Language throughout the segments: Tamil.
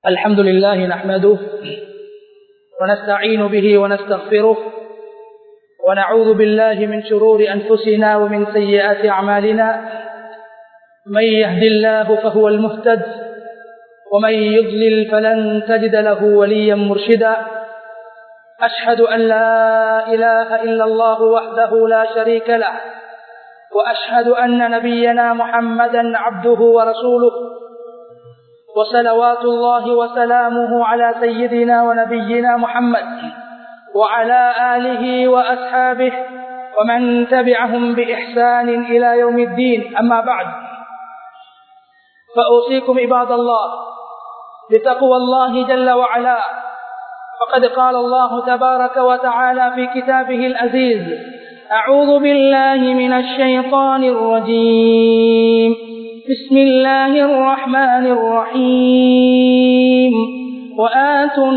الحمد لله نحمده ونستعين به ونستغفره ونعوذ بالله من شرور أنفسنا ومن سيئات أعمالنا من يهد الله فهو المهتد ومن يضلل فلن تجد له وليا مرشدا أشهد أن لا إله إلا الله وحده لا شريك له وأشهد أن نبينا محمدا عبده ورسوله وصلوات الله وسلامه على سيدنا ونبينا محمد وعلى آله وأصحابه ومن تبعهم بإحسان إلى يوم الدين أما بعد فأوصيكم عباد الله بتقوى الله جل وعلا فقد قال الله تبارك وتعالى في كتابه العزيز أعوذ بالله من الشيطان الرجيم بسم الله الرحمن الرحيم وآتوا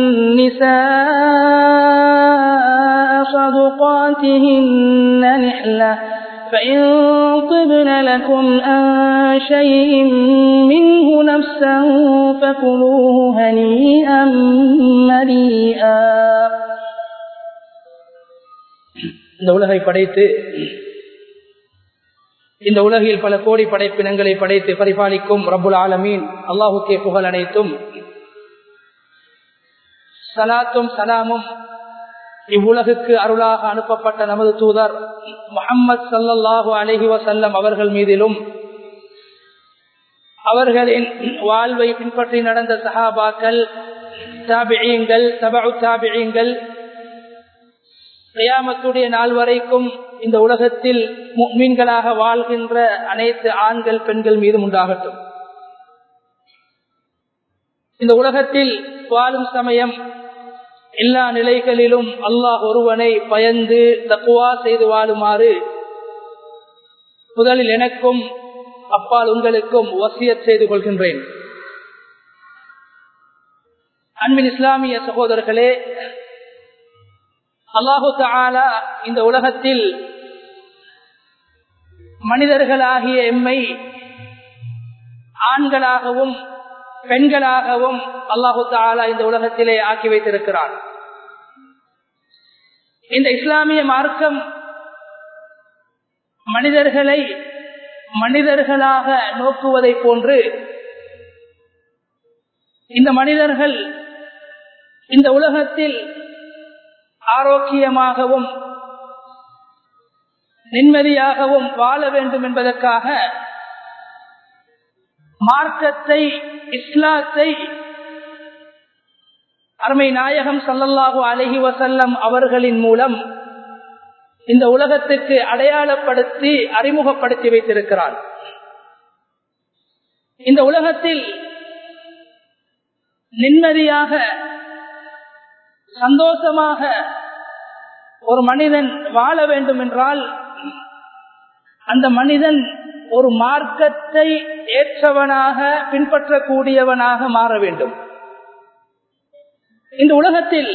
النساء صدقاتهن نحلة فإن طبن لكم عن شيء منه نفسا فكلوه هنيئا مريئا இந்த உலகை படைத்து இந்த உலகில் பல கோடி படைப்பினங்களை படைத்து பரிபாலிக்கும் ரபுல் ஆலமீன் அல்லாஹுக்கே புகழ் அனைத்தும் சலாத்தும் சலாமும் இவ்வுலகுக்கு அருளாக அனுப்பப்பட்ட நமது தூதர் முகம்மது சல்லல்லாஹு அலஹி வசல்லம் அவர்கள் மீதிலும் அவர்களின் வாழ்வை பின்பற்றி நடந்த சஹாபாக்கள் தாபியங்கள் தபு தாபியங்கள் கியாமத்துடைய நாள் வரைக்கும் இந்த உலகத்தில் மீன்களாக வாழ்கின்ற அனைத்து ஆண்கள் பெண்கள் மீதும் உண்டாகட்டும் இந்த உலகத்தில் வாழும் சமயம் எல்லா நிலைகளிலும் அல்லாஹ் ஒருவனை பயந்து தக்குவா செய்து வாழுமாறு முதலில் எனக்கும் அப்பால் உங்களுக்கும் வசியத் செய்து கொள்கின்றேன் அன்பின் இஸ்லாமிய சகோதரர்களே அல்லாஹு தாலா இந்த உலகத்தில் மனிதர்களாகிய எம்மை ஆண்களாகவும் பெண்களாகவும் அல்லாஹு தாலா இந்த உலகத்திலே ஆக்கி வைத்திருக்கிறார் இந்த இஸ்லாமிய மார்க்கம் மனிதர்களை மனிதர்களாக நோக்குவதை போன்று இந்த மனிதர்கள் இந்த உலகத்தில் ஆரோக்கியமாகவும் நிம்மதியாகவும் வாழ வேண்டும் என்பதற்காக மார்க்கத்தை இஸ்லாத்தை அருமை நாயகம் சல்லல்லாஹு அலஹி வசல்லம் அவர்களின் மூலம் இந்த உலகத்துக்கு அடையாளப்படுத்தி அறிமுகப்படுத்தி வைத்திருக்கிறார் இந்த உலகத்தில் நிம்மதியாக சந்தோஷமாக ஒரு மனிதன் வாழ வேண்டும் என்றால் அந்த மனிதன் ஒரு மார்க்கத்தை ஏற்றவனாக பின்பற்றக்கூடியவனாக மாற வேண்டும் இந்த உலகத்தில்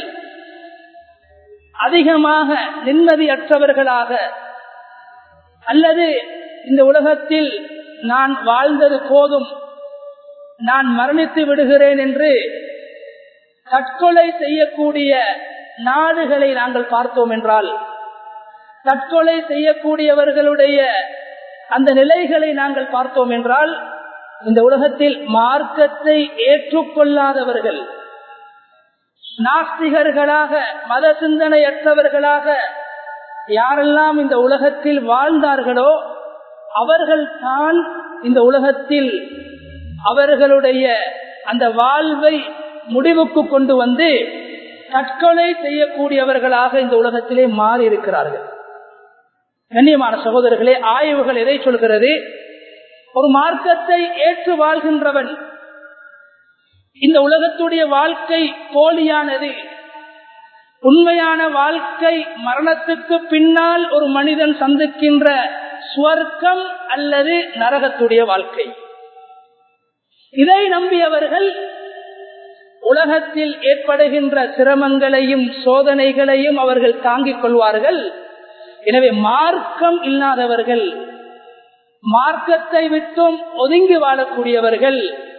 அதிகமாக நிம்மதியற்றவர்களாக அல்லது இந்த உலகத்தில் நான் வாழ்ந்தது போதும் நான் மரணித்து விடுகிறேன் என்று தற்கொலை செய்யக்கூடிய நாடுகளை நாங்கள் பார்த்தோம் என்றால் தற்கொலை செய்யக்கூடியவர்களுடைய அந்த நிலைகளை நாங்கள் பார்த்தோம் என்றால் இந்த உலகத்தில் மார்க்கத்தை ஏற்றுக்கொள்ளாதவர்கள் நாஸ்திகர்களாக மத சிந்தனையற்றவர்களாக யாரெல்லாம் இந்த உலகத்தில் வாழ்ந்தார்களோ அவர்கள் தான் இந்த உலகத்தில் அவர்களுடைய அந்த வாழ்வை முடிவுக்கு கொண்டு வந்து தற்கொலை செய்யக்கூடியவர்களாக இந்த உலகத்திலே மாறி இருக்கிறார்கள் கண்ணியமான சகோதரர்களே ஆய்வுகள் எதை சொல்கிறது ஒரு மார்க்கத்தை ஏற்று வாழ்கின்றவன் இந்த உலகத்துடைய வாழ்க்கை போலியானது உண்மையான வாழ்க்கை மரணத்துக்கு பின்னால் ஒரு மனிதன் சந்திக்கின்ற சுவர்க்கம் அல்லது நரகத்துடைய வாழ்க்கை இதை நம்பியவர்கள் உலகத்தில் ஏற்படுகின்ற சிரமங்களையும் சோதனைகளையும் அவர்கள் தாங்கிக் கொள்வார்கள் எனவே மார்க்கம் இல்லாதவர்கள் மார்க்கத்தை விட்டும் ஒதுங்கி வாழக்கூடியவர்கள்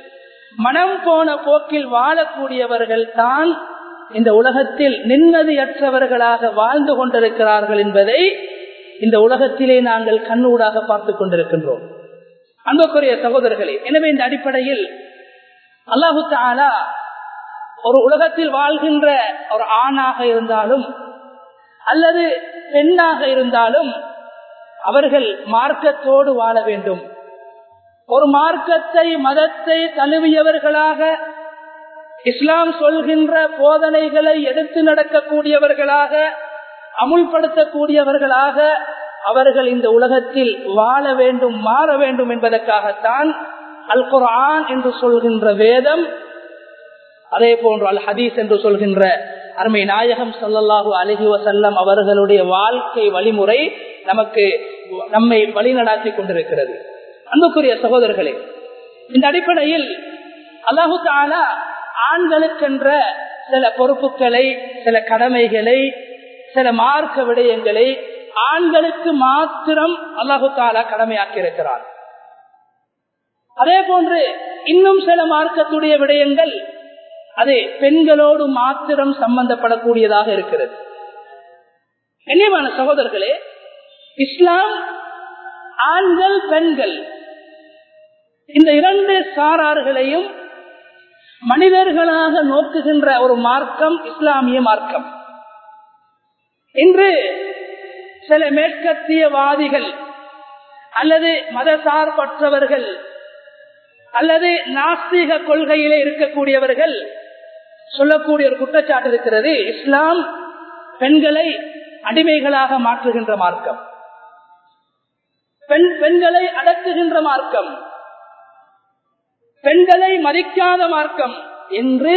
மனம் போன போக்கில் வாழக்கூடியவர்கள் தான் இந்த உலகத்தில் நிம்மதியற்றவர்களாக வாழ்ந்து கொண்டிருக்கிறார்கள் என்பதை இந்த உலகத்திலே நாங்கள் கண்ணூடாக பார்த்துக் கொண்டிருக்கின்றோம் அன்புக்குரிய சகோதரர்களே எனவே இந்த அடிப்படையில் அல்லாஹு தாலா ஒரு உலகத்தில் வாழ்கின்ற ஒரு ஆணாக இருந்தாலும் அல்லது பெண்ணாக இருந்தாலும் அவர்கள் மார்க்கத்தோடு வாழ வேண்டும் ஒரு மார்க்கத்தை மதத்தை தழுவியவர்களாக இஸ்லாம் சொல்கின்ற போதனைகளை எடுத்து நடக்கக்கூடியவர்களாக அமுல்படுத்தக்கூடியவர்களாக அவர்கள் இந்த உலகத்தில் வாழ வேண்டும் மாற வேண்டும் என்பதற்காகத்தான் அல் குரான் என்று சொல்கின்ற வேதம் அதே போன்று அல் ஹதீஸ் என்று சொல்கின்ற அருமை நாயகம் சொல்லல்லாஹு அலஹி வசல்லம் அவர்களுடைய வாழ்க்கை வழிமுறை நமக்கு நம்மை வழிநடாத்தி கொண்டிருக்கிறது அன்புக்குரிய சகோதரர்களே இந்த அடிப்படையில் அல்லாஹு தாலா ஆண்களுக்கென்ற சில பொறுப்புகளை சில கடமைகளை சில மார்க்க விடயங்களை ஆண்களுக்கு மாத்திரம் அல்லாஹு தாலா கடமையாக்கி இருக்கிறார் அதே போன்று இன்னும் சில மார்க்கத்துடைய விடயங்கள் அது பெண்களோடு மாத்திரம் சம்பந்தப்படக்கூடியதாக இருக்கிறது கண்ணியமான சகோதரர்களே இஸ்லாம் ஆண்கள் பெண்கள் இந்த இரண்டு சாரார்களையும் மனிதர்களாக நோக்குகின்ற ஒரு மார்க்கம் இஸ்லாமிய மார்க்கம் இன்று சில மேற்கத்தியவாதிகள் அல்லது மதசார்பற்றவர்கள் அல்லது நாஸ்திக கொள்கையிலே இருக்கக்கூடியவர்கள் சொல்லக்கூடிய ஒரு குற்றச்சாட்டு இருக்கிறது இஸ்லாம் பெண்களை அடிமைகளாக மாற்றுகின்ற மார்க்கம் பெண் பெண்களை அடக்குகின்ற மார்க்கம் பெண்களை மதிக்காத மார்க்கம் என்று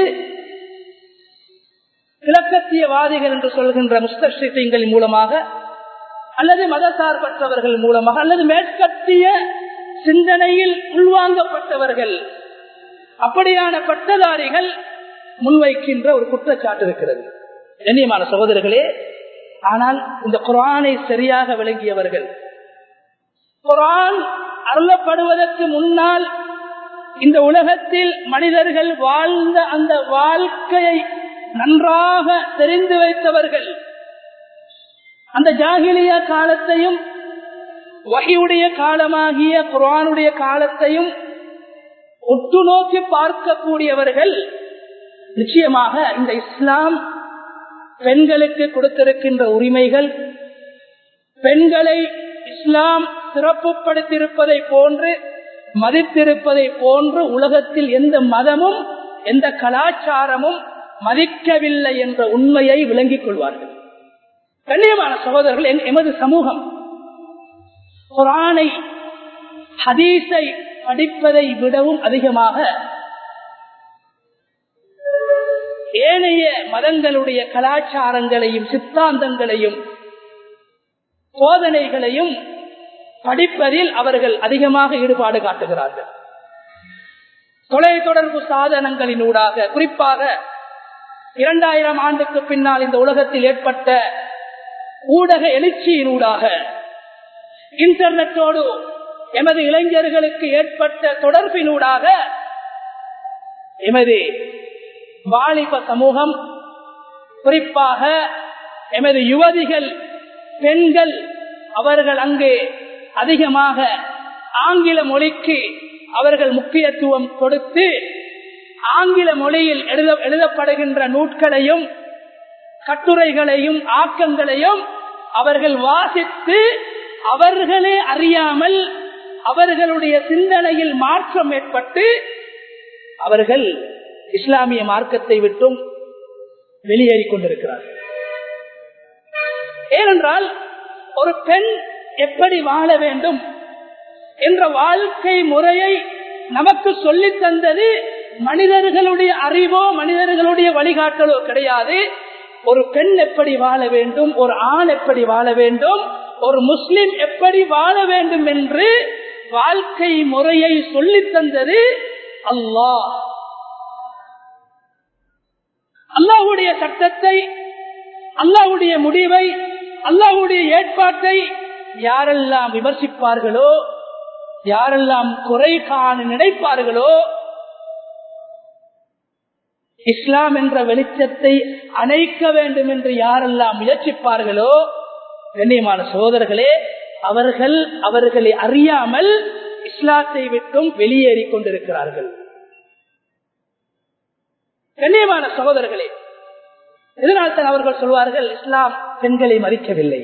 கிழக்கத்தியவாதிகள் என்று சொல்கின்ற முஸ்தீங்களின் மூலமாக அல்லது மதசார்பற்றவர்கள் மூலமாக அல்லது மேற்கத்திய சிந்தனையில் உள்வாங்கப்பட்டவர்கள் அப்படியான பட்டதாரிகள் முன்வைக்கின்ற ஒரு குற்றச்சாட்டு இருக்கிறது கண்ணியமான சகோதரர்களே ஆனால் இந்த குரானை சரியாக விளங்கியவர்கள் குரான் அருளப்படுவதற்கு முன்னால் இந்த உலகத்தில் மனிதர்கள் வாழ்ந்த அந்த வாழ்க்கையை நன்றாக தெரிந்து வைத்தவர்கள் அந்த ஜாகிலிய காலத்தையும் வகையுடைய காலமாகிய குரானுடைய காலத்தையும் ஒட்டு நோக்கி பார்க்கக்கூடியவர்கள் நிச்சயமாக இந்த இஸ்லாம் பெண்களுக்கு கொடுத்திருக்கின்ற உரிமைகள் பெண்களை இஸ்லாம் சிறப்புப்படுத்தியிருப்பதை போன்று மதித்திருப்பதை போன்று உலகத்தில் எந்த மதமும் எந்த கலாச்சாரமும் மதிக்கவில்லை என்ற உண்மையை விளங்கிக் கொள்வார்கள் கண்ணியமான சகோதரர்கள் எமது சமூகம் குரானை ஹதீஸை படிப்பதை விடவும் அதிகமாக ஏனைய மதங்களுடைய கலாச்சாரங்களையும் சித்தாந்தங்களையும் போதனைகளையும் படிப்பதில் அவர்கள் அதிகமாக ஈடுபாடு காட்டுகிறார்கள் தொலைத்தொடர்பு சாதனங்களினூடாக குறிப்பாக இரண்டாயிரம் ஆண்டுக்கு பின்னால் இந்த உலகத்தில் ஏற்பட்ட ஊடக எழுச்சியினூடாக இன்டர்நெட்டோடு எமது இளைஞர்களுக்கு ஏற்பட்ட தொடர்பினூடாக எமது வாலிப சமூகம் குறிப்பாக எமது யுவதிகள் பெண்கள் அவர்கள் அங்கே அதிகமாக ஆங்கில மொழிக்கு அவர்கள் முக்கியத்துவம் கொடுத்து ஆங்கில மொழியில் எழுத எழுதப்படுகின்ற நூட்களையும் கட்டுரைகளையும் ஆக்கங்களையும் அவர்கள் வாசித்து அவர்களே அறியாமல் அவர்களுடைய சிந்தனையில் மாற்றம் ஏற்பட்டு அவர்கள் இஸ்லாமிய மார்க்கத்தை விட்டும் வெளியேறிக் கொண்டிருக்கிறார்கள் ஏனென்றால் ஒரு பெண் எப்படி வாழ வேண்டும் என்ற வாழ்க்கை முறையை நமக்கு சொல்லி தந்தது மனிதர்களுடைய அறிவோ மனிதர்களுடைய வழிகாட்டலோ கிடையாது ஒரு பெண் எப்படி வாழ வேண்டும் ஒரு ஆண் எப்படி வாழ வேண்டும் ஒரு முஸ்லிம் எப்படி வாழ வேண்டும் என்று வாழ்க்கை முறையை சொல்லி தந்தது அல்லாஹ் அல்லாஹுடைய சட்டத்தை அல்லாஹுடைய முடிவை அல்லாஹுடைய ஏற்பாட்டை யாரெல்லாம் விமர்சிப்பார்களோ யாரெல்லாம் குறை காண நினைப்பார்களோ இஸ்லாம் என்ற வெளிச்சத்தை அணைக்க வேண்டும் என்று யாரெல்லாம் முயற்சிப்பார்களோ கண்ணியமான சோதர்களே அவர்கள் அவர்களை அறியாமல் இஸ்லாத்தை விட்டும் வெளியேறி கொண்டிருக்கிறார்கள் கண்ணியமான சகோதரர்களே இதனால் தான் அவர்கள் சொல்வார்கள் இஸ்லாம் பெண்களை மதிக்கவில்லை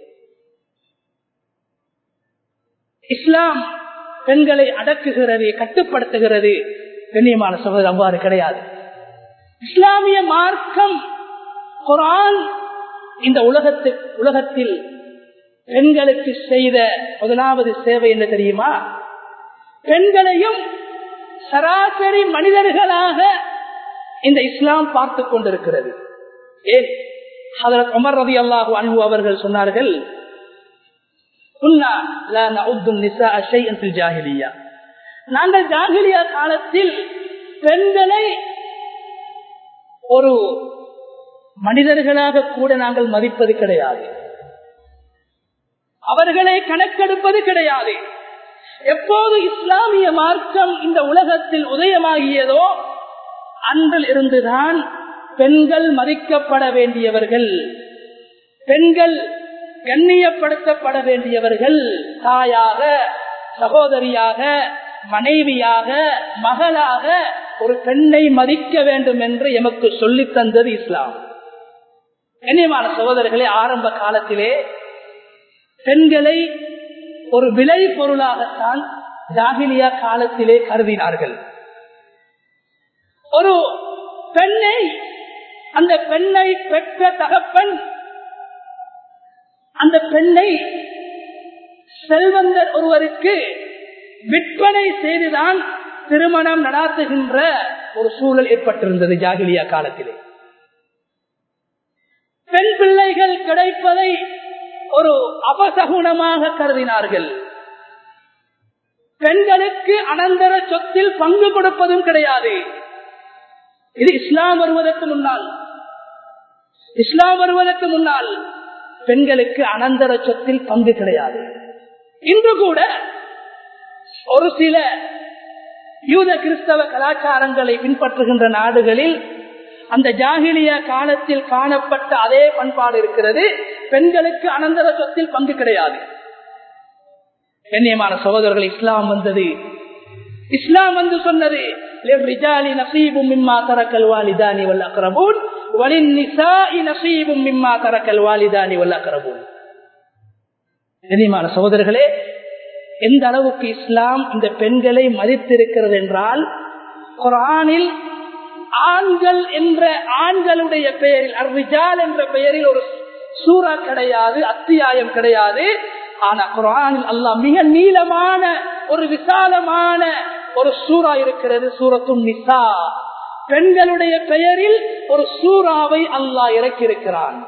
இஸ்லாம் பெண்களை அடக்குகிறது கட்டுப்படுத்துகிறது கண்ணியமான சகோதரர் அவ்வாறு கிடையாது இஸ்லாமிய மார்க்கம் குரான் இந்த உலகத்து உலகத்தில் பெண்களுக்கு செய்த முதலாவது சேவை என்ன தெரியுமா பெண்களையும் சராசரி மனிதர்களாக இந்த இஸ்லாம் பார்த்து கொண்டிருக்கிறது ஏன் உமர் ரதி அல்லாஹு அன்பு அவர்கள் சொன்னார்கள் நாங்கள் ஜாகிலியா காலத்தில் பெண்களை ஒரு மனிதர்களாக கூட நாங்கள் மதிப்பது கிடையாது அவர்களை கணக்கெடுப்பது கிடையாது எப்போது இஸ்லாமிய மார்க்கம் இந்த உலகத்தில் உதயமாகியதோ அன்றில் இருந்துதான் பெண்கள் மதிக்கப்பட வேண்டியவர்கள் பெண்கள் கண்ணியப்படுத்தப்பட வேண்டியவர்கள் தாயாக சகோதரியாக மனைவியாக மகளாக ஒரு பெண்ணை மதிக்க வேண்டும் என்று எமக்கு சொல்லித் தந்தது இஸ்லாம் கண்ணியமான சகோதரர்களே ஆரம்ப காலத்திலே பெண்களை ஒரு விலை பொருளாகத்தான் ஜாகிலியா காலத்திலே கருதினார்கள் ஒரு பெண்ணை அந்த பெண்ணை பெற்ற தகப்பன் அந்த பெண்ணை செல்வந்தர் ஒருவருக்கு விற்பனை செய்துதான் திருமணம் நடாத்துகின்ற ஒரு சூழல் ஏற்பட்டிருந்தது ஜாகிலியா காலத்திலே பெண் பிள்ளைகள் கிடைப்பதை ஒரு அபசகுணமாக கருதினார்கள் பெண்களுக்கு அனந்தர சொத்தில் பங்கு கொடுப்பதும் கிடையாது இது இஸ்லாம் வருவதற்கு முன்னால் இஸ்லாம் வருவதற்கு முன்னால் பெண்களுக்கு அனந்தர சொத்தில் பங்கு கிடையாது இன்று கூட ஒரு சில யூத கிறிஸ்தவ கலாச்சாரங்களை பின்பற்றுகின்ற நாடுகளில் அந்த ஜாகிலிய காலத்தில் காணப்பட்ட அதே பண்பாடு இருக்கிறது பெண்களுக்கு அனந்தர சொத்தில் பங்கு கிடையாது கண்ணியமான சகோதரர்கள் இஸ்லாம் வந்தது இஸ்லாம் வந்து சொன்னது சகோதரர்களே எந்த அளவுக்கு இஸ்லாம் இந்த பெண்களை மதித்திருக்கிறது என்றால் குரானில் ஆண்கள் என்ற ஆண்களுடைய பெயரில் அர்விஜால் என்ற பெயரில் ஒரு சூறா கிடையாது அத்தியாயம் கிடையாது ஆனா குரானில் அல்லாஹ் மிக நீளமான ஒரு விசாலமான ஒரு சூறா இருக்கிறது சூரத்தும் நிசா பெண்களுடைய பெயரில் ஒரு சூறாவை அல்லாஹ் இறக்கியிருக்கிறான்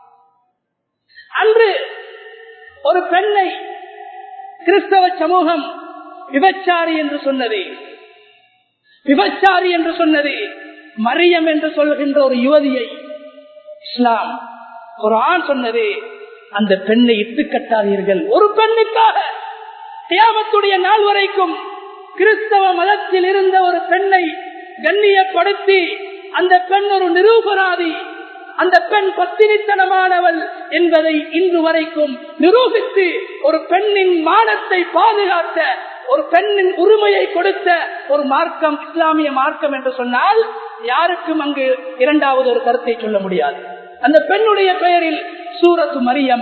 அன்று ஒரு பெண்ணை கிறிஸ்தவ சமூகம் விபச்சாரி என்று சொன்னது விபச்சாரி என்று சொன்னது மரியம் என்று சொல்கின்ற ஒரு யுவதியை இஸ்லாம் குரான் சொன்னது அந்த பெண்ணை இட்டு கட்டாதீர்கள் ஒரு பெண்ணுக்காக தியாகத்துடைய நாள் வரைக்கும் கிறிஸ்தவ மதத்தில் இருந்த ஒரு பெண்ணை கண்ணியப்படுத்தி அந்த பெண் ஒரு நிரூபராதி அந்த பெண் பத்தினித்தனமானவள் என்பதை இன்று வரைக்கும் நிரூபித்து ஒரு பெண்ணின் மானத்தை பாதுகாத்த ஒரு பெண்ணின் உரிமையை கொடுத்த ஒரு மார்க்கம் இஸ்லாமிய மார்க்கம் என்று சொன்னால் யாருக்கும் அங்கு இரண்டாவது ஒரு கருத்தை சொல்ல முடியாது அந்த பெண்ணுடைய பெயரில் சூரத்து மரியம்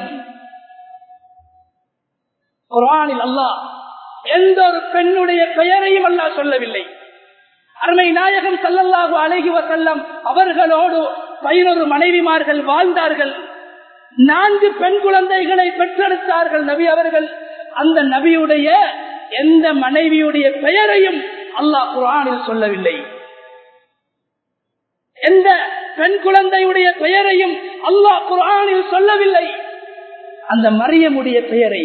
குரானில் அல்லாஹ் எந்த ஒரு பெண்ணுடைய பெயரையும் அல்லாஹ் சொல்லவில்லை அருமை நாயகம் சல்லல்லாஹு அழகி வசல்லம் அவர்களோடு பதினொரு மனைவிமார்கள் வாழ்ந்தார்கள் நான்கு பெண் குழந்தைகளை பெற்றெடுத்தார்கள் நபி அவர்கள் அந்த நபியுடைய எந்த மனைவியுடைய பெயரையும் அல்லாஹ் குரானில் சொல்லவில்லை எந்த பெண் குழந்தையுடைய பெயரையும் அல்லாஹ் குரானில் சொல்லவில்லை அந்த மரியமுடைய பெயரை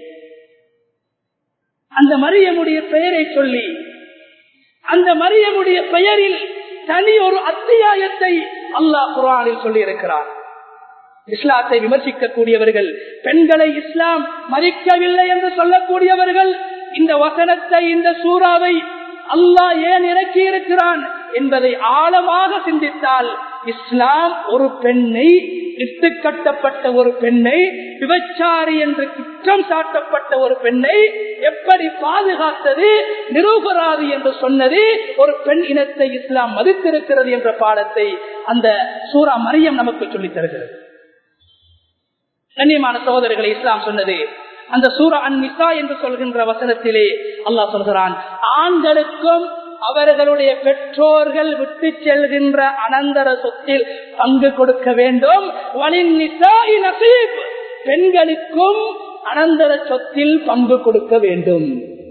அந்த மரியமுடைய பெயரை சொல்லி அந்த மரியமுடைய பெயரில் தனி ஒரு அத்தியாயத்தை அல்லாஹ் குரானில் சொல்லி இருக்கிறார் இஸ்லாத்தை விமர்சிக்கக்கூடியவர்கள் பெண்களை இஸ்லாம் மதிக்கவில்லை என்று சொல்லக்கூடியவர்கள் இந்த வசனத்தை இந்த சூறாவை அல்லாஹ் ஏன் இறக்கி இருக்கிறான் என்பதை ஆழமாக சிந்தித்தால் இஸ்லாம் ஒரு பெண்ணை இட்டுக்கட்டப்பட்ட ஒரு பெண்ணை விபச்சாரி என்று குற்றம் சாட்டப்பட்ட ஒரு பெண்ணை எப்படி பாதுகாத்தது நிரூபராது என்று சொன்னது ஒரு பெண் இனத்தை இஸ்லாம் மதித்திருக்கிறது என்ற பாடத்தை அந்த சூரா மரியம் நமக்கு சொல்லித் தருகிறது கண்ணியமான சகோதரர்களை இஸ்லாம் சொன்னது அந்த சூரா அன்னிசா என்று சொல்கின்ற வசனத்திலே அல்லாஹ் சொல்கிறான் ஆண்களுக்கும் அவர்களுடைய பெற்றோர்கள் விட்டு செல்கின்ற அனந்தர சொத்தில் பங்கு கொடுக்க வேண்டும் வலின் நிசாஇ நசீப் பெண்களுக்கும் அனந்தர சொத்தில் பங்கு கொடுக்க வேண்டும்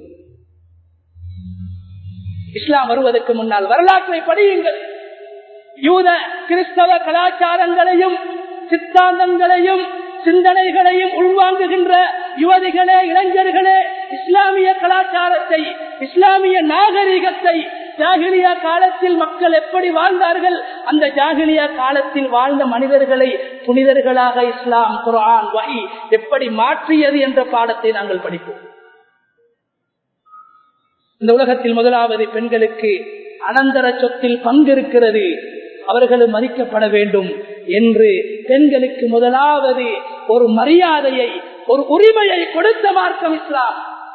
இஸ்லாம் வருவதற்கு முன்னால் வரலாற்றை படியுங்கள் யூத கிறிஸ்தவ கலாச்சாரங்களையும் சித்தாந்தங்களையும் சிந்தனைகளையும் உள்வாங்குகின்ற யுவதிகளே இளைஞர்களே இஸ்லாமிய கலாச்சாரத்தை இஸ்லாமிய நாகரிகத்தை ஜாகிலியா காலத்தில் மக்கள் எப்படி வாழ்ந்தார்கள் அந்த ஜாகிலியா காலத்தில் வாழ்ந்த மனிதர்களை புனிதர்களாக இஸ்லாம் குரான் வகி எப்படி மாற்றியது என்ற பாடத்தை நாங்கள் படிப்போம் இந்த உலகத்தில் முதலாவது பெண்களுக்கு அனந்தர சொத்தில் பங்கு இருக்கிறது அவர்களும் மதிக்கப்பட வேண்டும் என்று பெண்களுக்கு முதலாவது ஒரு மரியாதையை ஒரு உரிமையை கொடுத்த மார்க்கம் இஸ்லாம்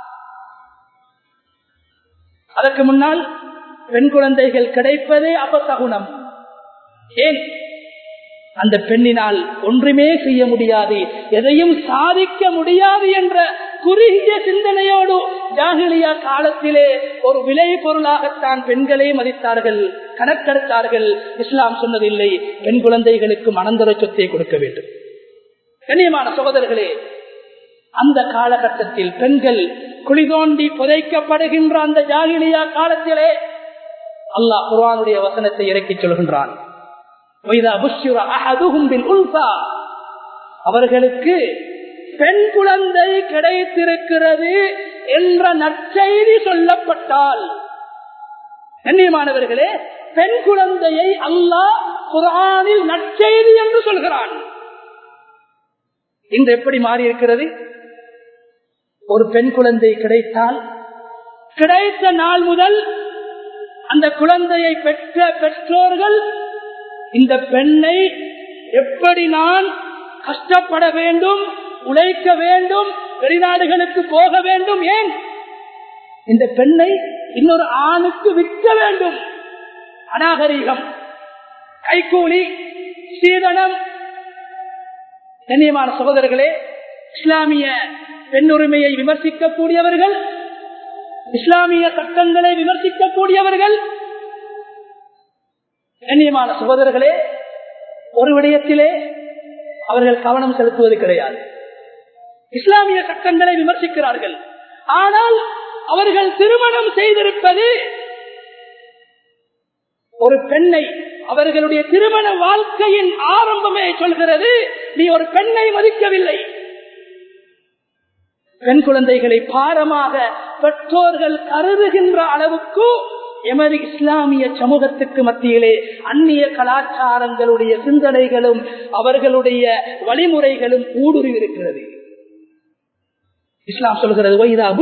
அதற்கு முன்னால் பெண் குழந்தைகள் கிடைப்பதே அபசகுணம் ஏன் அந்த பெண்ணினால் ஒன்றுமே செய்ய முடியாது எதையும் சாதிக்க முடியாது என்ற குறுகிய சிந்தனையோடு ஜாகிலியா காலத்திலே ஒரு விலை பொருளாகத்தான் பெண்களை மதித்தார்கள் கணக்கெடுத்தார்கள் இஸ்லாம் சொன்னதில்லை பெண் குழந்தைகளுக்கு மனந்தர சொத்தை கொடுக்க வேண்டும் கண்ணியமான சகோதரர்களே அந்த காலகட்டத்தில் பெண்கள் குளிதோண்டி புதைக்கப்படுகின்ற அந்த ஜாகிலியா காலத்திலே அல்லாஹ் குர்ஆனுடைய வசனத்தை இறக்கி சொல்கின்றான் அவர்களுக்கு பெண் குழந்தை கிடைத்திருக்கிறது என்ற நற்செய்தி சொல்லப்பட்டால் கண்ணியமானவர்களே பெண் குழந்தையை அல்லாஹ் குரானில் நற்செய்தி என்று சொல்கிறான் இன்று எப்படி மாறி இருக்கிறது ஒரு பெண் குழந்தை கிடைத்தால் கிடைத்த நாள் முதல் அந்த குழந்தையை பெற்ற பெற்றோர்கள் இந்த பெண்ணை எப்படி நான் கஷ்டப்பட வேண்டும் உழைக்க வேண்டும் வெளிநாடுகளுக்கு போக வேண்டும் ஏன் இந்த பெண்ணை இன்னொரு ஆணுக்கு விற்க வேண்டும் அநாகரீகம் கைகூலி சீதனம் கண்ணியமான சகோதரர்களே இஸ்லாமிய பெண்ணுரிமையை விமர்சிக்கக்கூடியவர்கள் இஸ்லாமிய சட்டங்களை விமர்சிக்கக்கூடியவர்கள் கண்ணியமான சகோதரர்களே ஒரு விடயத்திலே அவர்கள் கவனம் செலுத்துவது கிடையாது இஸ்லாமிய சட்டங்களை விமர்சிக்கிறார்கள் ஆனால் அவர்கள் திருமணம் செய்திருப்பது ஒரு பெண்ணை அவர்களுடைய திருமண வாழ்க்கையின் ஆரம்பமே சொல்கிறது நீ ஒரு பெண்ணை மதிக்கவில்லை பெண் குழந்தைகளை பாரமாக பெற்றோர்கள் கருதுகின்ற அளவுக்கு எமது இஸ்லாமிய சமூகத்துக்கு மத்தியிலே அந்நிய கலாச்சாரங்களுடைய சிந்தனைகளும் அவர்களுடைய வழிமுறைகளும் ஊடுருவி இருக்கிறது இஸ்லாம் சொல்கிறது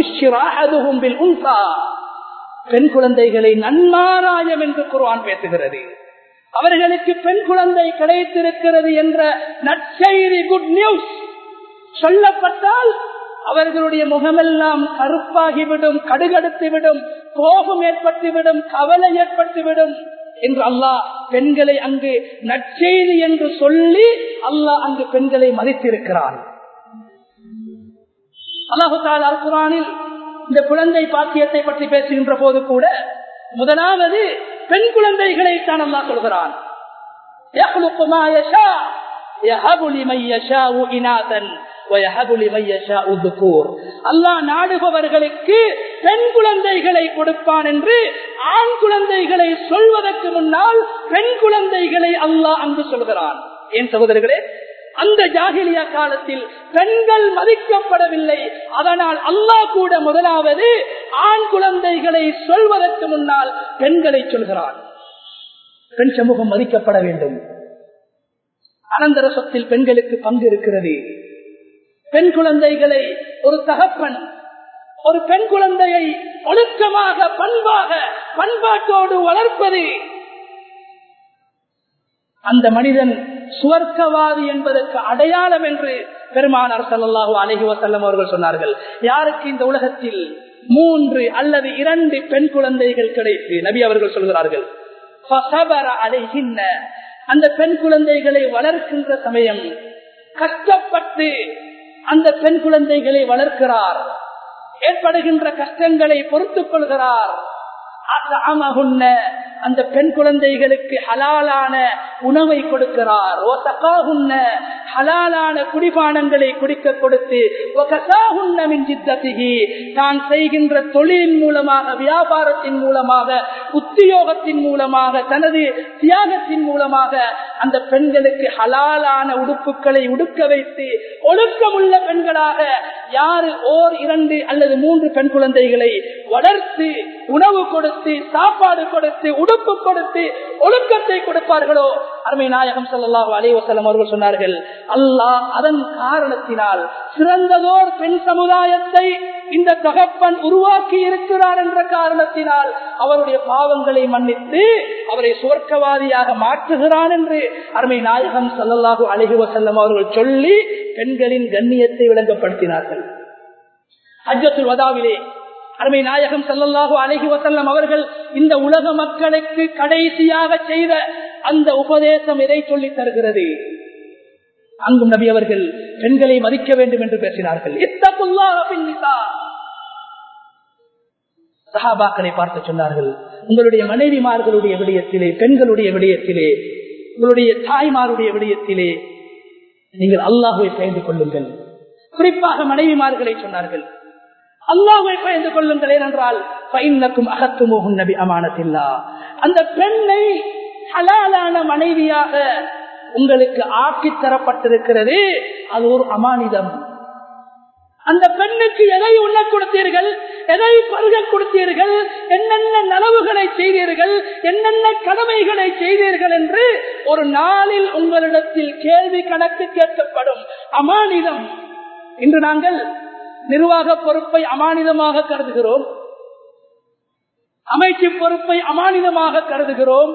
பெண் குழந்தைகளை நன்மாராயம் என்று குர்ஆன் பேசுகிறது அவர்களுக்கு பெண் குழந்தை கிடைத்திருக்கிறது என்ற நற்செய்தி குட் நியூஸ் சொல்லப்பட்டால் அவர்களுடைய முகமெல்லாம் கருப்பாகிவிடும் கடுகடுத்துவிடும் கோபம் ஏற்பட்டுவிடும் கவலை ஏற்பட்டுவிடும் என்று அல்லாஹ் பெண்களை அங்கு நற்செய்தி என்று சொல்லி அல்லாஹ் அங்கு பெண்களை மதித்திருக்கிறான் அல்லாஹு தால் குரானில் இந்த குழந்தை பாக்கியத்தை பற்றி பேசுகின்ற போது கூட முதலாவது பெண் குழந்தைகளை தான் அல்லாஹ் சொல்கிறான் அல்லாஹ் நாடுபவர்களுக்கு பெண் குழந்தைகளை கொடுப்பான் என்று ஆண் குழந்தைகளை சொல்வதற்கு முன்னால் பெண் குழந்தைகளை அல்லாஹ் அங்கு சொல்கிறான் ஏன் சகோதரர்களே அந்த ஜாகிலியா காலத்தில் பெண்கள் மதிக்கப்படவில்லை அதனால் அல்லாஹ் கூட முதலாவது ஆண் குழந்தைகளை சொல்வதற்கு முன்னால் பெண்களை சொல்கிறான் பெண் சமூகம் மதிக்கப்பட வேண்டும் அனந்தர சொத்தில் பெண்களுக்கு பங்கு இருக்கிறது பெண் குழந்தைகளை ஒரு தகப்பன் ஒரு பெண் குழந்தையை ஒழுக்கமாக பண்பாக பண்பாட்டோடு வளர்ப்பது அந்த மனிதன் சுவர்க்கவாதி என்பதற்கு அடையாளம் என்று பெருமானார் சல்லாஹூ அலஹி வசல்லம் அவர்கள் சொன்னார்கள் யாருக்கு இந்த உலகத்தில் மூன்று அல்லது இரண்டு பெண் குழந்தைகள் கிடைத்து நபி அவர்கள் சொல்கிறார்கள் அலைகின்ற அந்த பெண் குழந்தைகளை வளர்க்கின்ற சமயம் கஷ்டப்பட்டு அந்த பெண் குழந்தைகளை வளர்க்கிறார் ஏற்படுகின்ற கஷ்டங்களை பொறுத்துக் கொள்கிறார் அந்த பெண் குழந்தைகளுக்கு ஹலாலான உணவை கொடுக்கிறார் ஹலாலான குடிபானங்களை குடிக்க கொடுத்து தான் செய்கின்ற தொழிலின் மூலமாக வியாபாரத்தின் மூலமாக உத்தியோகத்தின் மூலமாக தனது தியாகத்தின் மூலமாக அந்த பெண்களுக்கு ஹலாலான உடுப்புகளை உடுக்க வைத்து ஒழுக்கமுள்ள பெண்களாக யாரு ஓர் இரண்டு அல்லது மூன்று பெண் குழந்தைகளை வளர்த்து உணவு கொடுத்து சாப்பாடு கொடுத்து உடுப்பு கொடுத்து ஒழுக்கத்தை கொடுப்பார்களோ அருமை நாயகம் சல்லாஹு அலைவசலம் அவர்கள் சொன்னார்கள் அல்லாஹ் அதன் காரணத்தினால் சிறந்ததோர் பெண் சமுதாயத்தை இந்த தகப்பன் உருவாக்கி இருக்கிறார் என்ற காரணத்தினால் அவருடைய பாவங்களை மன்னித்து அவரை சுவர்க்கவாதியாக மாற்றுகிறான் என்று அருமை நாயகம் சல்லல்லாஹு அலஹி வசல்லம் அவர்கள் சொல்லி பெண்களின் கண்ணியத்தை விளங்கப்படுத்தினார்கள் அஜத்துல் வதாவிலே அருமை நாயகம் சல்லல்லாஹு அலஹி வசல்லம் அவர்கள் இந்த உலக மக்களுக்கு கடைசியாக செய்த அந்த உபதேசம் எதை சொல்லி தருகிறது அங்கும் நபி அவர்கள் பெண்களை மதிக்க வேண்டும் என்று பேசினார்கள் சஹாபாக்களை பார்த்து சொன்னார்கள் உங்களுடைய மனைவிமார்களுடைய விடயத்திலே பெண்களுடைய விடயத்திலே உங்களுடைய தாய்மாருடைய விடயத்திலே நீங்கள் அல்லாஹுவை பயந்து கொள்ளுங்கள் குறிப்பாக மனைவிமார்களை சொன்னார்கள் அல்லாஹை பயந்து கொள்ளுங்கள் ஏனென்றால் பைனக்கும் அகத்து மோகும் நபி அமானத்தில்லா அந்த பெண்ணை ஹலாலான மனைவியாக உங்களுக்கு ஆக்கி தரப்பட்டிருக்கிறது அது ஒரு அமானிதம் அந்த பெண்ணுக்கு எதை உண்ண கொடுத்தீர்கள் எதை பருக கொடுத்தீர்கள் என்னென்ன நலவுகளை செய்தீர்கள் என்னென்ன கடமைகளை செய்தீர்கள் என்று ஒரு நாளில் உங்களிடத்தில் கேள்வி கணக்கு கேட்கப்படும் அமானிதம் இன்று நாங்கள் நிர்வாக பொறுப்பை அமானிதமாக கருதுகிறோம் அமைச்சு பொறுப்பை அமானிதமாக கருதுகிறோம்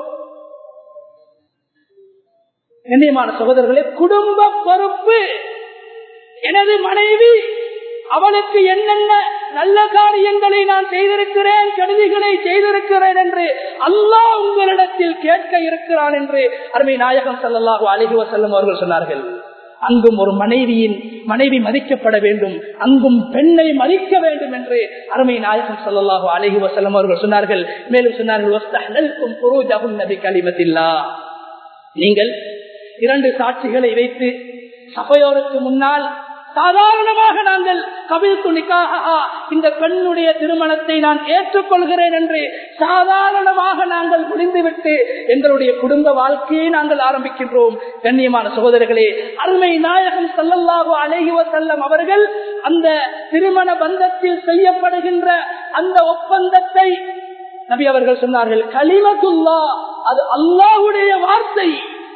கண்ணியமான சகோதரர்களே குடும்ப பொறுப்பு எனது மனைவி அவளுக்கு என்னென்ன நல்ல காரியங்களை நான் செய்திருக்கிறேன் கருதிகளை செய்திருக்கிறேன் என்று அல்லாஹ் உங்களிடத்தில் கேட்க இருக்கிறான் என்று அருமை நாயகம் சல்லாஹூ அலிஹி வசல்லம் அவர்கள் சொன்னார்கள் அங்கும் ஒரு மனைவியின் மனைவி மதிக்கப்பட வேண்டும் அங்கும் பெண்ணை மதிக்க வேண்டும் என்று அருமை நாயகம் சொல்லலாக அழகி வசல்லம் அவர்கள் சொன்னார்கள் மேலும் சொன்னார்கள் நபி கலிமத்தில்லா நீங்கள் இரண்டு சாட்சிகளை வைத்து சபையோருக்கு முன்னால் சாதாரணமாக நாங்கள் கபில் துணிக்காக இந்த பெண்ணுடைய திருமணத்தை நான் ஏற்றுக்கொள்கிறேன் என்று சாதாரணமாக நாங்கள் முடிந்துவிட்டு எங்களுடைய குடும்ப வாழ்க்கையை நாங்கள் ஆரம்பிக்கின்றோம் கண்ணியமான சகோதரர்களே அருமை நாயகம் சல்லல்லாஹு அழகிவ செல்லம் அவர்கள் அந்த திருமண பந்தத்தில் செய்யப்படுகின்ற அந்த ஒப்பந்தத்தை நபி அவர்கள் சொன்னார்கள் கலிமத்துல்லா அது அல்லாஹுடைய வார்த்தை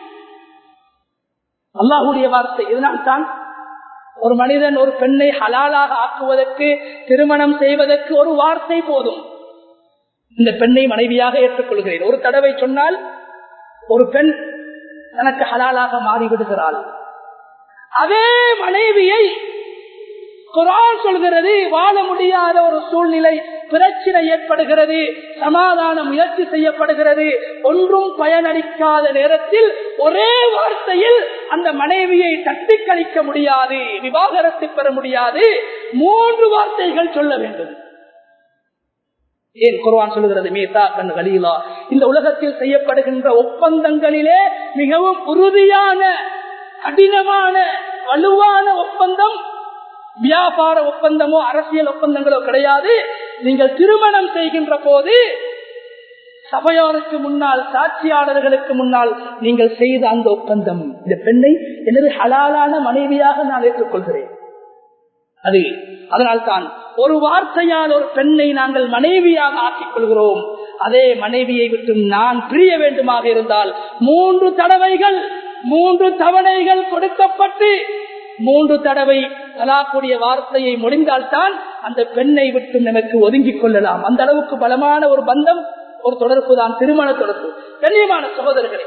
அல்லாஹுடைய வார்த்தை இதனால் தான் ஒரு மனிதன் ஒரு பெண்ணை ஹலாலாக ஆக்குவதற்கு திருமணம் செய்வதற்கு ஒரு வார்த்தை போதும் இந்த பெண்ணை மனைவியாக ஏற்றுக்கொள்கிறேன் ஒரு தடவை சொன்னால் ஒரு பெண் தனக்கு ஹலாலாக மாறிவிடுகிறாள் அதே மனைவியை குரான் சொல்கிறது வாழ முடியாத ஒரு சூழ்நிலை பிரச்சனை ஏற்படுகிறது சமாதான முயற்சி செய்யப்படுகிறது ஒன்றும் பயனளிக்காத நேரத்தில் ஒரே வார்த்தையில் அந்த மனைவியை தட்டி கழிக்க முடியாது விவாகரத்து பெற முடியாது மூன்று வார்த்தைகள் சொல்ல வேண்டும் ஏன் குர்வான் சொல்லுகிறது மீசா கண் கலீலா இந்த உலகத்தில் செய்யப்படுகின்ற ஒப்பந்தங்களிலே மிகவும் உறுதியான கடினமான வலுவான ஒப்பந்தம் வியாபார ஒப்பந்தமோ அரசியல் ஒப்பந்தங்களோ கிடையாது நீங்கள் திருமணம் செய்கின்ற போது சபையோருக்கு முன்னால் சாட்சியாளர்களுக்கு முன்னால் நீங்கள் செய்த அந்த ஒப்பந்தம் இந்த பெண்ணை எனது ஹலாலான மனைவியாக நான் ஏற்றுக்கொள்கிறேன் அது அதனால்தான் ஒரு வார்த்தையால் ஒரு பெண்ணை நாங்கள் மனைவியாக ஆக்கிக் கொள்கிறோம் அதே மனைவியை விட்டு நான் பிரிய வேண்டுமாக இருந்தால் மூன்று தடவைகள் மூன்று தவணைகள் கொடுக்கப்பட்டு மூன்று தடவை தலாக்குடைய வார்த்தையை முடிந்தால்தான் அந்த பெண்ணை விட்டு நமக்கு ஒதுங்கிக் கொள்ளலாம் அந்த அளவுக்கு பலமான ஒரு பந்தம் ஒரு தொடர்பு தான் திருமண தொடர்பு கண்ணியமான சகோதரர்களே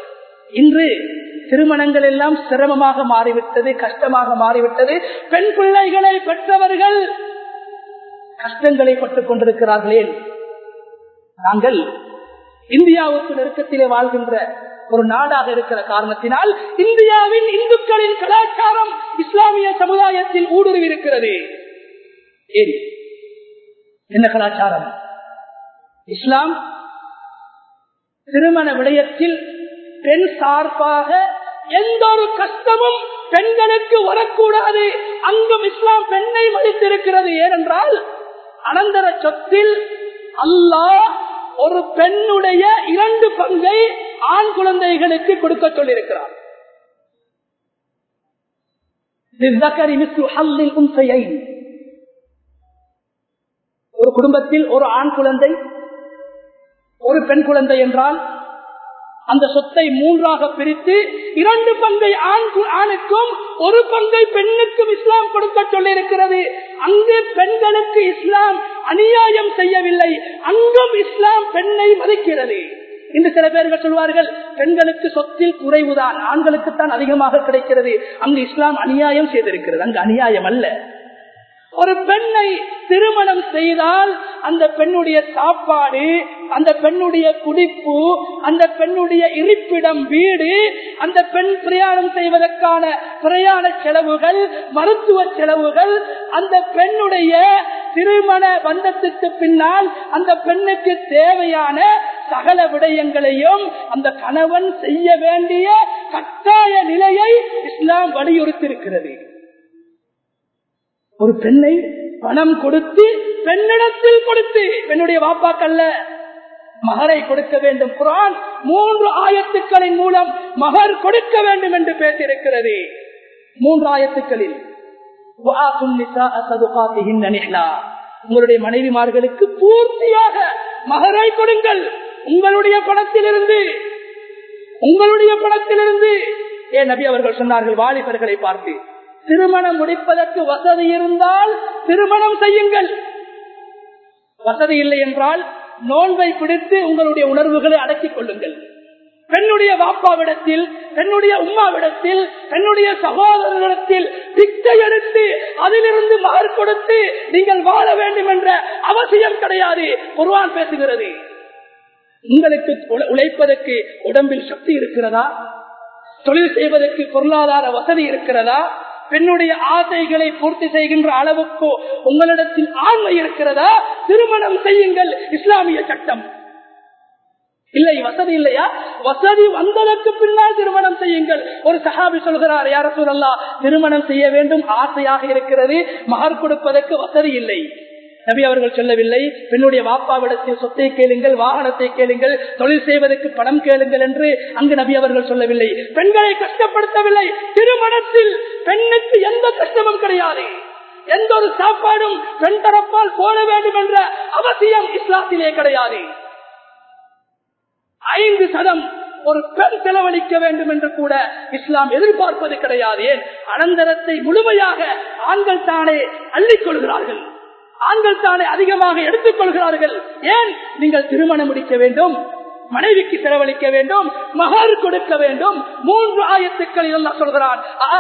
இன்று திருமணங்கள் எல்லாம் சிரமமாக மாறிவிட்டது கஷ்டமாக மாறிவிட்டது பெண் பிள்ளைகளை பெற்றவர்கள் கஷ்டங்களை பட்டுக் கொண்டிருக்கிறார்களே நாங்கள் இந்தியாவுக்கு நெருக்கத்திலே வாழ்கின்ற ஒரு நாடாக இருக்கிற காரணத்தினால் இந்தியாவின் இந்துக்களின் கலாச்சாரம் இஸ்லாமிய சமுதாயத்தில் ஊடுருவி இருக்கிறது ஏன் என்ன கலாச்சாரம் இஸ்லாம் திருமண விடயத்தில் பெண் சார்பாக எந்த ஒரு கஷ்டமும் பெண்களுக்கு வரக்கூடாது அங்கும் இஸ்லாம் பெண்ணை மதித்திருக்கிறது ஏனென்றால் அனந்தர சொத்தில் அல்லாஹ் ஒரு பெண்ணுடைய இரண்டு பங்கை ஆண் குழந்தைகளுக்கு கொடுக்க சொல்லியிருக்கிறார் ஒரு குடும்பத்தில் ஒரு ஆண் குழந்தை ஒரு பெண் குழந்தை என்றால் அந்த சொத்தை மூன்றாக பிரித்து இரண்டு பங்கை ஆண் ஆணுக்கும் ஒரு பங்கை பெண்ணுக்கும் இஸ்லாம் கொடுக்க சொல்லியிருக்கிறது அங்கு பெண்களுக்கு இஸ்லாம் அநியாயம் செய்யவில்லை அங்கும் இஸ்லாம் பெண்ணை மதிக்கிறது இன்று சில பேர்கள் சொல்வார்கள் பெண்களுக்கு சொத்தில் குறைவுதான் ஆண்களுக்குத்தான் அதிகமாக கிடைக்கிறது அங்கு இஸ்லாம் அநியாயம் செய்திருக்கிறது அங்கு அநியாயம் அல்ல ஒரு பெண்ணை திருமணம் செய்தால் அந்த பெண்ணுடைய சாப்பாடு அந்த பெண்ணுடைய குடிப்பு அந்த பெண்ணுடைய இருப்பிடம் வீடு அந்த பெண் பிரயாணம் செய்வதற்கான பிரயாண செலவுகள் மருத்துவ செலவுகள் அந்த பெண்ணுடைய திருமண பந்தத்துக்கு பின்னால் அந்த பெண்ணுக்கு தேவையான சகல விடயங்களையும் அந்த கணவன் செய்ய வேண்டிய கட்டாய நிலையை இஸ்லாம் வலியுறுத்தியிருக்கிறது ஒரு பெண்ணை பணம் கொடுத்து பெண்ணிடத்தில் கொடுத்து பெண்ணுடைய வாப்பாக்கல்ல மகரை கொடுக்க வேண்டும் குரான் மூன்று ஆயத்துக்களின் மூலம் மகர் கொடுக்க வேண்டும் என்று பேசியிருக்கிறது மூன்று ஆயத்துக்களில் உங்களுடைய மனைவிமார்களுக்கு பூர்த்தியாக மகரை கொடுங்கள் உங்களுடைய பணத்திலிருந்து உங்களுடைய பணத்திலிருந்து ஏன் நபி அவர்கள் சொன்னார்கள் வாலிபர்களை பார்த்து திருமணம் முடிப்பதற்கு வசதி இருந்தால் திருமணம் செய்யுங்கள் வசதி இல்லை என்றால் நோன்பை பிடித்து உங்களுடைய உணர்வுகளை அடக்கிக் கொள்ளுங்கள் பெண்ணுடைய வாப்பாவிடத்தில் பெண்ணுடைய உமாவிடத்தில் பெண்ணுடைய சகோதரர்களிடத்தில் பிச்சை எடுத்து அதிலிருந்து மகர் கொடுத்து நீங்கள் வாழ வேண்டும் என்ற அவசியம் கிடையாது குர்வான் பேசுகிறது உங்களுக்கு உழைப்பதற்கு உடம்பில் சக்தி இருக்கிறதா தொழில் செய்வதற்கு பொருளாதார வசதி இருக்கிறதா பெண்ணுடைய ஆசைகளை பூர்த்தி செய்கின்ற அளவுக்கு உங்களிடத்தில் ஆண்மை இருக்கிறதா திருமணம் செய்யுங்கள் இஸ்லாமிய சட்டம் இல்லை வசதி இல்லையா வசதி வந்ததற்கு பின்னால் திருமணம் செய்யுங்கள் ஒரு சஹாபி சொல்கிறார் யார சொல்லா திருமணம் செய்ய வேண்டும் ஆசையாக இருக்கிறது மகர் கொடுப்பதற்கு வசதி இல்லை நபி அவர்கள் சொல்லவில்லை பெண்ணுடைய வாப்பாவிடத்தில் சொத்தை கேளுங்கள் வாகனத்தை கேளுங்கள் தொழில் செய்வதற்கு பணம் கேளுங்கள் என்று அங்கு நபி அவர்கள் சொல்லவில்லை பெண்களை கஷ்டப்படுத்தவில்லை திருமணத்தில் பெண்ணுக்கு எந்த கஷ்டமும் கிடையாது எந்த ஒரு சாப்பாடும் பெண் தரப்பால் போட வேண்டும் என்ற அவசியம் இஸ்லாத்திலே கிடையாது ஐந்து சதம் ஒரு பெண் செலவழிக்க வேண்டும் என்று கூட இஸ்லாம் எதிர்பார்ப்பது கிடையாது ஏன் அனந்தரத்தை முழுமையாக ஆண்கள் தானே அள்ளிக் கொள்கிறார்கள் ஆண்கள் தானே அதிகமாக எடுத்துக் கொள்கிறார்கள் ஏன் நீங்கள் திருமணம் முடிக்க வேண்டும் மனைவிக்கு செலவழிக்க வேண்டும் மகர் கொடுக்க வேண்டும் மூன்று ஆயத்துக்கள் இதெல்லாம் சொல்கிறான்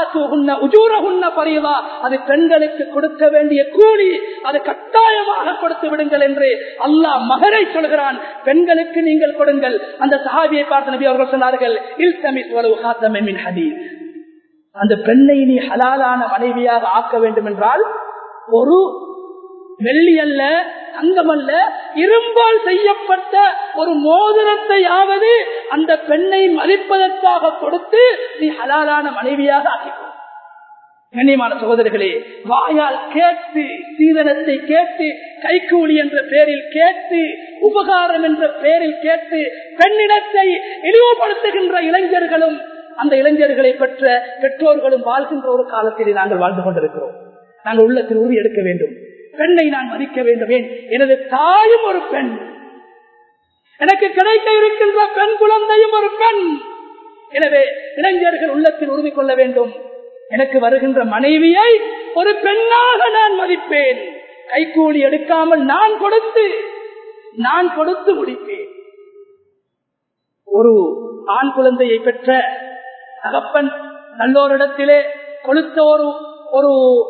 பரிவா அது பெண்களுக்கு கொடுக்க வேண்டிய கூலி அது கட்டாயமாக கொடுத்து விடுங்கள் என்று அல்லாஹ் மகரை சொல்கிறான் பெண்களுக்கு நீங்கள் கொடுங்கள் அந்த சஹாபியை பார்த்த நபி அவர்கள் சொன்னார்கள் இல் தமிழ் ஹதீஸ் அந்த பெண்ணை நீ ஹலாலான மனைவியாக ஆக்க வேண்டும் என்றால் ஒரு வெள்ளி அல்ல தங்கம் அல்ல இரும்பால் செய்யப்பட்ட ஒரு மோதிரத்தையாவது அந்த பெண்ணை மதிப்பதற்காக கொடுத்து நீ ஹலாலான மனைவியாக ஆக்கிக்கோ கண்ணியமான சகோதரர்களே வாயால் கேட்டு சீதனத்தை கேட்டு கைக்கூலி என்ற பெயரில் கேட்டு உபகாரம் என்ற பெயரில் கேட்டு பெண்ணிடத்தை இழிவுபடுத்துகின்ற இளைஞர்களும் அந்த இளைஞர்களை பெற்ற பெற்றோர்களும் வாழ்கின்ற ஒரு காலத்திலே நாங்கள் வாழ்ந்து கொண்டிருக்கிறோம் நாங்கள் உள்ளத்தில் உறுதி எடுக்க வேண்டும் பெண்ணை நான் மதிக்க வேண்டும் ஏன் எனது தாயும் ஒரு பெண் எனக்கு கிடைக்க இருக்கின்ற பெண் குழந்தையும் ஒரு பெண் எனவே இளைஞர்கள் உள்ளத்தில் உறுதி கொள்ள வேண்டும் எனக்கு வருகின்ற மனைவியை ஒரு பெண்ணாக நான் மதிப்பேன் கைக்கூலி எடுக்காமல் நான் கொடுத்து நான் கொடுத்து முடிப்பேன் ஒரு ஆண் குழந்தையை பெற்ற தகப்பன் நல்லோரிடத்திலே கொளுத்த ஒரு ஒரு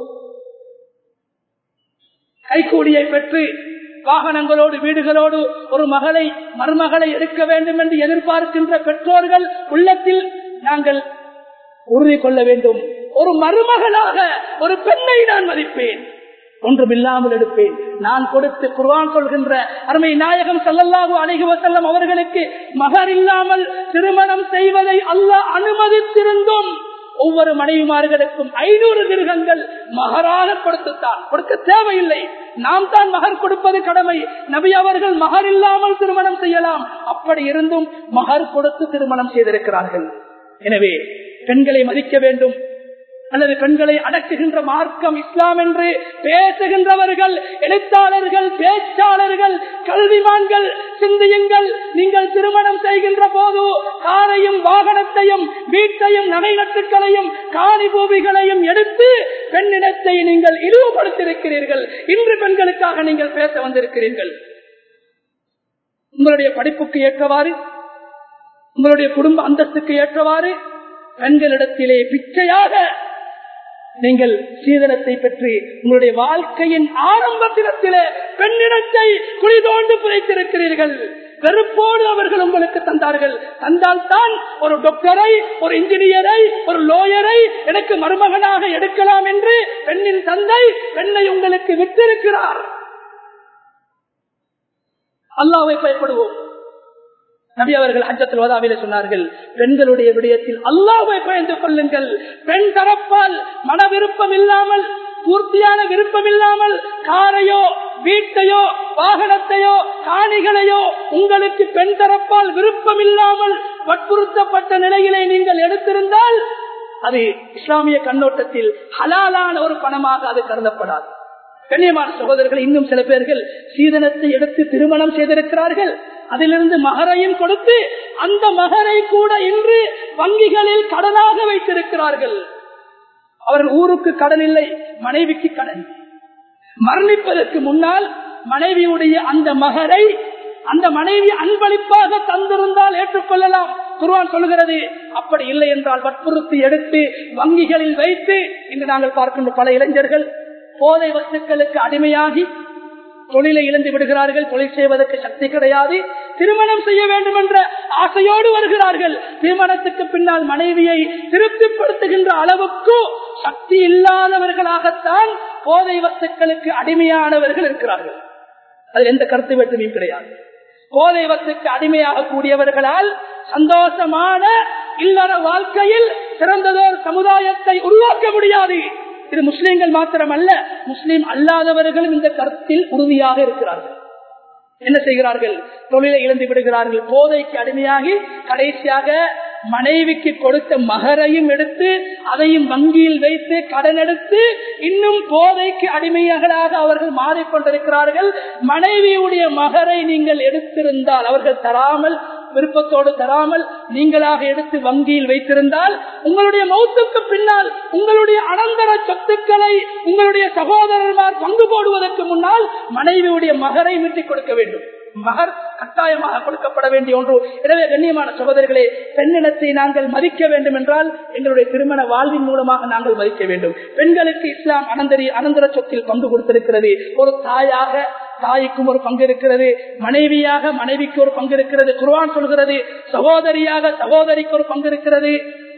கைகூலியை பெற்று வாகனங்களோடு வீடுகளோடு ஒரு மகளை மருமகளை எடுக்க வேண்டும் என்று எதிர்பார்க்கின்ற பெற்றோர்கள் உள்ளத்தில் நாங்கள் உறுதி கொள்ள வேண்டும் ஒரு மருமகளாக ஒரு பெண்ணை நான் மதிப்பேன் ஒன்றுமில்லாமல் எடுப்பேன் நான் கொடுத்து குர்வான் சொல்கின்ற அருமை நாயகம் சல்லல்லாஹு அலைஹி வஸல்லம் அவர்களுக்கு மகர் இல்லாமல் திருமணம் செய்வதை அல்லாஹ் அனுமதித்திருந்தும் ஒவ்வொரு மனைவிமார்களுக்கும் ஐநூறு திருகங்கள் மகராக கொடுத்துத்தான் கொடுக்க தேவையில்லை நாம் தான் மகர் கொடுப்பது கடமை நபி அவர்கள் மகர் இல்லாமல் திருமணம் செய்யலாம் அப்படி இருந்தும் மகர் கொடுத்து திருமணம் செய்திருக்கிறார்கள் எனவே பெண்களை மதிக்க வேண்டும் அல்லது பெண்களை அடக்குகின்ற மார்க்கம் இஸ்லாம் என்று பேசுகின்றவர்கள் எழுத்தாளர்கள் பேச்சாளர்கள் கல்விமான்கள் சிந்தியுங்கள் நீங்கள் திருமணம் செய்கின்ற போது காரையும் வாகனத்தையும் வீட்டையும் நகை நட்டுக்களையும் காணி பூமிகளையும் எடுத்து பெண்ணிடத்தை நீங்கள் இழிவுபடுத்தியிருக்கிறீர்கள் இன்று பெண்களுக்காக நீங்கள் பேச வந்திருக்கிறீர்கள் உங்களுடைய படிப்புக்கு ஏற்றவாறு உங்களுடைய குடும்ப அந்தஸ்துக்கு ஏற்றவாறு பெண்களிடத்திலே பிச்சையாக நீங்கள் சீதனத்தை பெற்று உங்களுடைய வாழ்க்கையின் ஆரம்பத்தினத்திலே பெண்ணிடத்தை குழி தோண்டு புதைத்திருக்கிறீர்கள் வெறுப்போடு அவர்கள் உங்களுக்கு தந்தார்கள் தந்தால் தான் ஒரு டாக்டரை ஒரு இன்ஜினியரை ஒரு லோயரை எனக்கு மருமகனாக எடுக்கலாம் என்று பெண்ணின் தந்தை பெண்ணை உங்களுக்கு விட்டிருக்கிறார் அல்லாவை பயப்படுவோம் நபி அவர்கள் ஹஜ்ஜத்தில் வதாவில சொன்னார்கள் பெண்களுடைய விடயத்தில் அல்லாவை பயந்து கொள்ளுங்கள் பெண் தரப்பால் மன விருப்பம் இல்லாமல் பூர்த்தியான விருப்பம் இல்லாமல் காரையோ வீட்டையோ வாகனத்தையோ காணிகளையோ உங்களுக்கு பெண் தரப்பால் விருப்பம் இல்லாமல் வற்புறுத்தப்பட்ட நிலையிலே நீங்கள் எடுத்திருந்தால் அது இஸ்லாமிய கண்ணோட்டத்தில் ஹலாலான ஒரு பணமாக அது கருதப்படாது கண்ணியமான சகோதரர்கள் இன்னும் சில பேர்கள் சீதனத்தை எடுத்து திருமணம் செய்திருக்கிறார்கள் அதிலிருந்து மகரையும் கொடுத்து அந்த மகரை கூட இன்று வங்கிகளில் கடனாக வைத்திருக்கிறார்கள் அவர்கள் ஊருக்கு கடன் இல்லை மனைவிக்கு கடன் மரணிப்பதற்கு முன்னால் மனைவியுடைய அந்த மகரை அந்த மனைவி அன்பளிப்பாக தந்திருந்தால் ஏற்றுக்கொள்ளலாம் குருவான் சொல்கிறது அப்படி இல்லை என்றால் வற்புறுத்தி எடுத்து வங்கிகளில் வைத்து இன்று நாங்கள் பார்க்கின்ற பல இளைஞர்கள் போதை வஸ்துக்களுக்கு அடிமையாகி தொழிலை இழந்து விடுகிறார்கள் தொழில் செய்வதற்கு சக்தி கிடையாது திருமணம் செய்ய வேண்டும் என்ற ஆசையோடு வருகிறார்கள் திருமணத்துக்கு பின்னால் மனைவியை திருப்திப்படுத்துகின்ற அளவுக்கு சக்தி இல்லாதவர்களாகத்தான் போதை வஸ்துக்களுக்கு அடிமையானவர்கள் இருக்கிறார்கள் அதில் எந்த கருத்து வேற்றுமையும் கிடையாது போதை வஸ்துக்கு அடிமையாக கூடியவர்களால் சந்தோஷமான இல்லற வாழ்க்கையில் சிறந்ததோர் சமுதாயத்தை உருவாக்க முடியாது இது முஸ்லீம்கள் மாத்திரமல்ல முஸ்லீம் அல்லாதவர்களும் இந்த கருத்தில் உறுதியாக இருக்கிறார்கள் என்ன செய்கிறார்கள் தொழிலை இழந்து விடுகிறார்கள் போதைக்கு அடிமையாகி கடைசியாக மனைவிக்கு கொடுத்த மகரையும் எடுத்து அதையும் வங்கியில் வைத்து கடன் எடுத்து இன்னும் போதைக்கு அடிமையர்களாக அவர்கள் மாறிக்கொண்டிருக்கிறார்கள் மனைவியுடைய மகரை நீங்கள் எடுத்திருந்தால் அவர்கள் தராமல் விருப்பத்தோடு தராமல் நீங்களாக எடுத்து வங்கியில் வைத்திருந்தால் உங்களுடைய மௌத்துக்கு பின்னால் உங்களுடைய அனந்தர சொத்துக்களை உங்களுடைய சகோதரர்மார் பங்கு போடுவதற்கு முன்னால் மனைவியுடைய மகரை மீட்டிக் கொடுக்க வேண்டும் மகர் கட்டாயமாக கொடுக்கப்பட வேண்டிய ஒன்று எனவே கண்ணியமான சகோதரர்களே பெண்ணினத்தை நாங்கள் மதிக்க வேண்டும் என்றால் எங்களுடைய திருமண வாழ்வின் மூலமாக நாங்கள் மதிக்க வேண்டும் பெண்களுக்கு இஸ்லாம் அனந்தரி அனந்தர சொத்தில் பங்கு கொடுத்திருக்கிறது ஒரு தாயாக தாய்க்கும் ஒரு பங்கு இருக்கிறது மனைவியாக மனைவிக்கு ஒரு பங்கு இருக்கிறது குர்வான் சொல்கிறது சகோதரியாக சகோதரிக்கு ஒரு பங்கு இருக்கிறது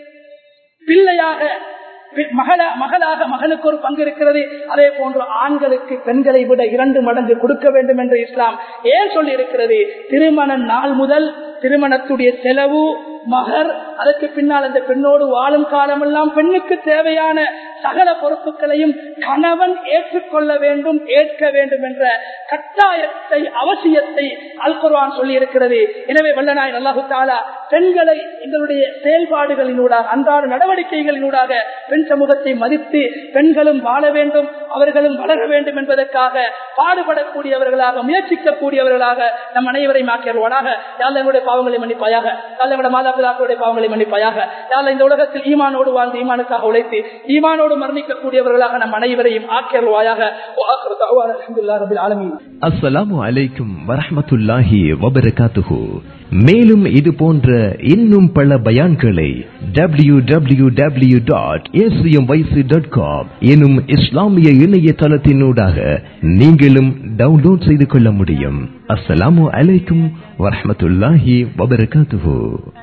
பிள்ளையாக மகள மகளாக மகனுக்கு ஒரு பங்கு இருக்கிறது அதே போன்று ஆண்களுக்கு பெண்களை விட இரண்டு மடங்கு கொடுக்க வேண்டும் என்று இஸ்லாம் ஏன் சொல்லி இருக்கிறது திருமண நாள் முதல் திருமணத்துடைய செலவு மகர் அதற்கு பின்னால் அந்த பெண்ணோடு வாழும் காலமெல்லாம் பெண்ணுக்கு தேவையான சகல பொறுப்புகளையும் கணவன் ஏற்றுக்கொள்ள வேண்டும் ஏற்க வேண்டும் என்ற கட்டாயத்தை அவசியத்தை அல்குர்வான் சொல்லி இருக்கிறது எனவே வல்லநாய் அல்லாஹு தாலா பெண்களை எங்களுடைய செயல்பாடுகளினூடாக அன்றாட நடவடிக்கைகளினூடாக பெண் சமூகத்தை மதித்து பெண்களும் வாழ வேண்டும் அவர்களும் வளர வேண்டும் என்பதற்காக பாடுபடக்கூடியவர்களாக முயற்சிக்கக்கூடியவர்களாக நம் அனைவரை மாக்கியவர்களாக யாழ் என்னுடைய பாவங்களை மன்னிப்பாயாக யாழ் என்னோட மாதாபிதாக்களுடைய பாவங்களை மன்னிப்பாயாக யாழ் இந்த உலகத்தில் ஈமானோடு வாழ்ந்து ஈமானுக்காக உழைத்து ஈமானோடு ஈமானோடு மரணிக்கக்கூடியவர்களாக நம் அனைவரையும் ஆக்கியல்வாயாக ரபில் ஆலமீன் அஸ்ஸலாமு அலைக்கும் வரஹ்மத்துல்லாஹி வபரகாத்துஹு மேலும் இது போன்ற இன்னும் பல பயான்களை W W W dot dot com எனும் இஸ்லாமிய இணையதளத்தினூடாக நீங்களும் டவுன்லோட் செய்து கொள்ள முடியும் அஸ்ஸலாமு அலைக்கும் வரஹ்மத்துல்லாஹி வபரகாத்துஹு